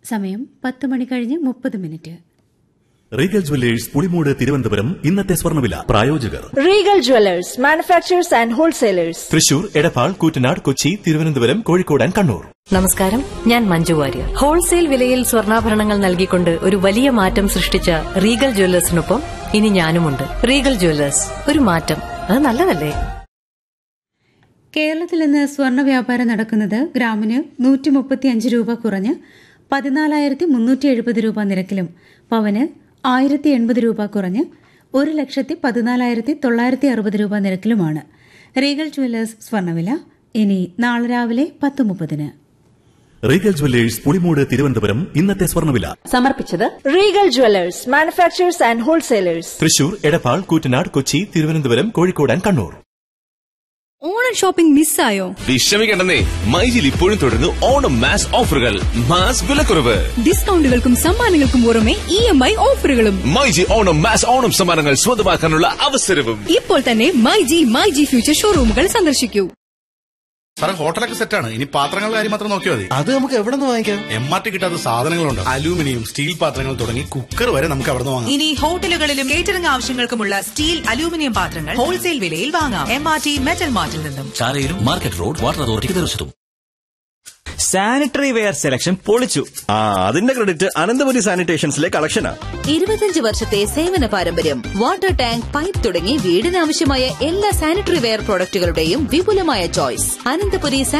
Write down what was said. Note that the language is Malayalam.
സമയം പത്ത് മണി കഴിഞ്ഞ് മുപ്പത് minute Regal Jewellers Pulimood Thiruvananthapuram ഇന്നത്തെ സ്വർണ്ണവില പ്രായോജകർ Regal Jewelers, manufacturers and wholesalers. Thrissur Edappal Koottanad Kochi Thiruvananthapuram Kozhikode and Kannur നമസ്കാരം ഞാൻ മഞ്ജു വാര്യർ ഹോൾസെയിൽ വിലയിൽ സ്വർണ്ണാഭരണങ്ങൾ നൽകിക്കൊണ്ട് ഒരു വലിയ മാറ്റം സൃഷ്ടിച്ച റീഗൽ ജ്വല്ലേഴ്സിനൊപ്പം ഇനി ഞാനുമുണ്ട് റീഗൽ ജ്വല്ലേഴ്സ് ഒരു മാറ്റം അത് നല്ലതല്ലേ കേരളത്തിൽ ഇന്ന് സ്വർണ്ണ വ്യാപാരം നടക്കുന്നത് ഗ്രാമിന് നൂറ്റി മുപ്പത്തി അഞ്ച് രൂപ കുറഞ്ഞ് പതിനാലായിരത്തി മുന്നൂറ്റി എഴുപത് രൂപ നിരക്കിലും പവന് ആയിരത്തി എൺപത് രൂപ കുറഞ്ഞ് ഒരു ലക്ഷത്തി പതിനാലായിരത്തി തൊള്ളായിരത്തി അറുപത് രൂപ നിരക്കിലുമാണ് റീഗൽ ജുവല്ലേഴ്സ് സ്വർണ്ണവില ഇനി നാളെ രാവിലെ പത്ത് മുപ്പതിന് റീഗൽ ജുവല്ലേഴ്സ് പുളിമൂട് തിരുവനന്തപുരം ഇന്നത്തെ സ്വർണ്ണവില സമർപ്പിച്ചത് Regal Jewelers, manufacturers and wholesalers. Thrissur Edappal Koottanad Kochi Thiruvananthapuram Kozhikode and Kannur Onam shopping മിസ്സായോ വിഷമിക്കണ്ടെന്നേ മൈജിൽ ഇപ്പോഴും തുടരുന്നു ഓണം മാസ് ഓഫറുകൾ മാസ് വിലക്കുറവ് ഡിസ്കൗണ്ടുകൾക്കും സമ്മാനങ്ങൾക്കും പുറമെ ഇ എം ഐ ഓഫറുകളും മൈജി ഓണം മാസ് ഓണം സമ്മാനങ്ങൾ സ്വന്തമാക്കാനുള്ള അവസരവും ഇപ്പോൾ തന്നെ My G My G future ഷോറൂമുകൾ സന്ദർശിക്കൂ സാറേ ഹോട്ടലൊക്കെ സെറ്റാണ് ഇനി പാത്രങ്ങളുടെ കാര്യം മാത്രം നോക്കിയാൽ മതി അത് നമുക്ക് എവിടെ നിന്ന് വാങ്ങിക്കാം എം ആർ ടി കിട്ടാത്ത സാധനങ്ങളുണ്ട് അലൂമിനിയം സ്റ്റീൽ പാത്രങ്ങൾ തുടങ്ങി കുക്കർ വരെ നമുക്ക് അവിടെ നിന്ന് വാങ്ങാം ഇനി ഹോട്ടലുകളിലും കേറ്ററിംഗ് ആവശ്യങ്ങൾക്കുമുള്ള സ്റ്റീൽ അലൂമിനിയം പാത്രങ്ങൾ ഹോൾസെയിൽ വിലയിൽ വാങ്ങാം എം ആർ ടി മെറ്റൽ മാർട്ടിൽ നിന്നും ചാലയിലും മാർക്കറ്റ് റോഡ് വാട്ടർ അതോറിറ്റിക്ക് തീർച്ചയായിട്ടും സാനിറ്ററി വെയർ സെലക്ഷൻ പൊളിച്ചു ആ അതിന്റെ ക്രെഡിറ്റ് അനന്തപുരി സാനിറ്റേഷൻസിലെ കളക്ഷനാ ഇരുപത്തിയഞ്ച് വർഷത്തെ സേവന പാരമ്പര്യം വാട്ടർ ടാങ്ക് പൈപ്പ് തുടങ്ങി വീടിനാവശ്യമായ എല്ലാ സാനിറ്ററി വെയർ പ്രോഡക്റ്റുകളുടെയും വിപുലമായ ചോയ്സ് അനന്തപുരി